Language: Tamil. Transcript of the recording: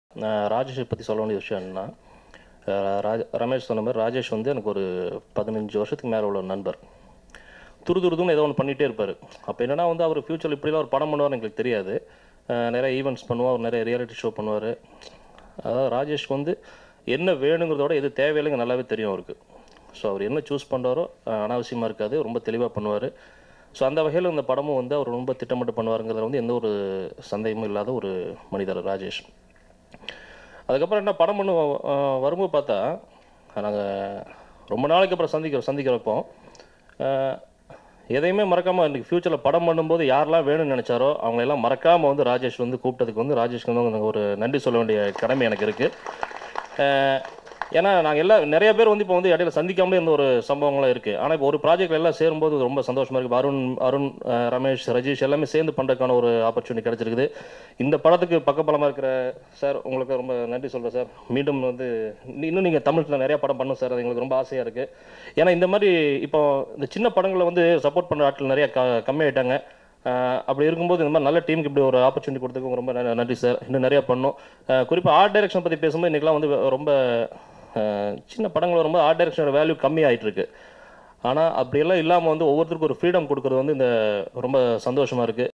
நான் ராஜேஷை பற்றி சொல்ல வேண்டிய விஷயம் என்னன்னா அஹ் ராஜ ரமேஷ் சொன்ன மாதிரி ராஜேஷ் வந்து எனக்கு ஒரு பதினஞ்சு வருஷத்துக்கு மேலே உள்ள நண்பர் துரு துருதுன்னு ஏதோ ஒன்று பண்ணிகிட்டே இருப்பார் அப்போ என்னன்னா வந்து அவர் ஃப்யூச்சரில் இப்படிலாம் ஒரு படம் பண்ணுவார்னு எங்களுக்கு தெரியாது அஹ் நிறைய ஈவெண்ட்ஸ் பண்ணுவார் நிறைய ரியாலிட்டி ஷோ பண்ணுவார் அதாவது ராஜேஷ்க்கு வந்து என்ன வேணுங்கிறதோட எது தேவையில்லைங்க நல்லாவே தெரியும் அவருக்கு ஸோ அவர் என்ன சூஸ் பண்ணுறாரோ அனாவசியமாக இருக்காது ரொம்ப தெளிவாக பண்ணுவார் ஸோ அந்த வகையில் இந்த படமும் வந்து அவர் ரொம்ப திட்டமிட்டு பண்ணுவாருங்கிறதுல வந்து எந்த ஒரு சந்தேகமும் இல்லாத ஒரு மனிதர் ராஜேஷ் அதுக்கப்புறம் என்ன படம் பண்ணு அஹ் வரும்போது பார்த்தா நாங்கள் ரொம்ப நாளைக்கு அப்புறம் சந்திக்கிறோம் சந்திக்கிறப்போ அஹ் எதையுமே மறக்காமல் இன்றைக்கி ஃப்யூச்சரில் படம் பண்ணும்போது யாரெல்லாம் வேணும்னு நினச்சாரோ அவங்களெல்லாம் மறக்காமல் வந்து ராஜேஷ் வந்து கூப்பிட்டதுக்கு வந்து ராஜேஷ்க்கு வந்து எனக்கு ஒரு நன்றி சொல்ல வேண்டிய கடமை எனக்கு இருக்குது ஏன்னா நாங்கள் எல்லாம் நிறைய பேர் வந்து இப்போ வந்து இடையில சந்திக்காமலே இருந்த ஒரு சம்பவங்களாம் இருக்குது ஆனால் இப்போ ஒரு ப்ராஜெக்ட்ல எல்லாம் சேரும்போது ரொம்ப சந்தோஷமாக இருக்குது அருண் அருண் அஹ் ரமேஷ் ரஜீஷ் எல்லாமே சேர்ந்து பண்ணுறதுக்கான ஒரு ஆப்பர்ச்சுனிட்டி கிடச்சிருக்குது இந்த படத்துக்கு பக்கபலமாக இருக்கிற சார் உங்களுக்கு ரொம்ப நன்றி சொல்கிறேன் சார் மீண்டும் வந்து இன்னும் நீங்கள் தமிழில் நிறைய படம் பண்ணணும் சார் அது எங்களுக்கு ரொம்ப ஆசையாக இருக்குது ஏன்னா இந்த மாதிரி இப்போ இந்த சின்ன படங்களை வந்து சப்போர்ட் பண்ணுற ஆட்கள் நிறைய க கம்மியாயிட்டாங்க ஆஹ் அப்படி இருக்கும்போது இந்த மாதிரி நல்ல டீமுக்கு இப்படி ஒரு ஆப்பர்ச்சுனிட்டி கொடுத்ததுக்கு ரொம்ப ந- நன்றி சார் இன்னும் நிறைய பண்ணணும் குறிப்பாக ஆர்ட் டைரக்ஷன் பற்றி பேசும்போது இன்றைக்கெலாம் வந்து ரொம்ப ஆஹ் சின்ன படங்கள் வரும்போது ஆர்ட் டைரக்ஷனோட வேல்யூ கம்மி ஆயிட்டு இருக்கு ஆனால் அப்படியெல்லாம் இல்லாமல் வந்து ஒவ்வொருத்தருக்கும் ஒரு ஃப்ரீடம் கொடுக்குறது வந்து இந்த ரொம்ப சந்தோஷமாக இருக்குது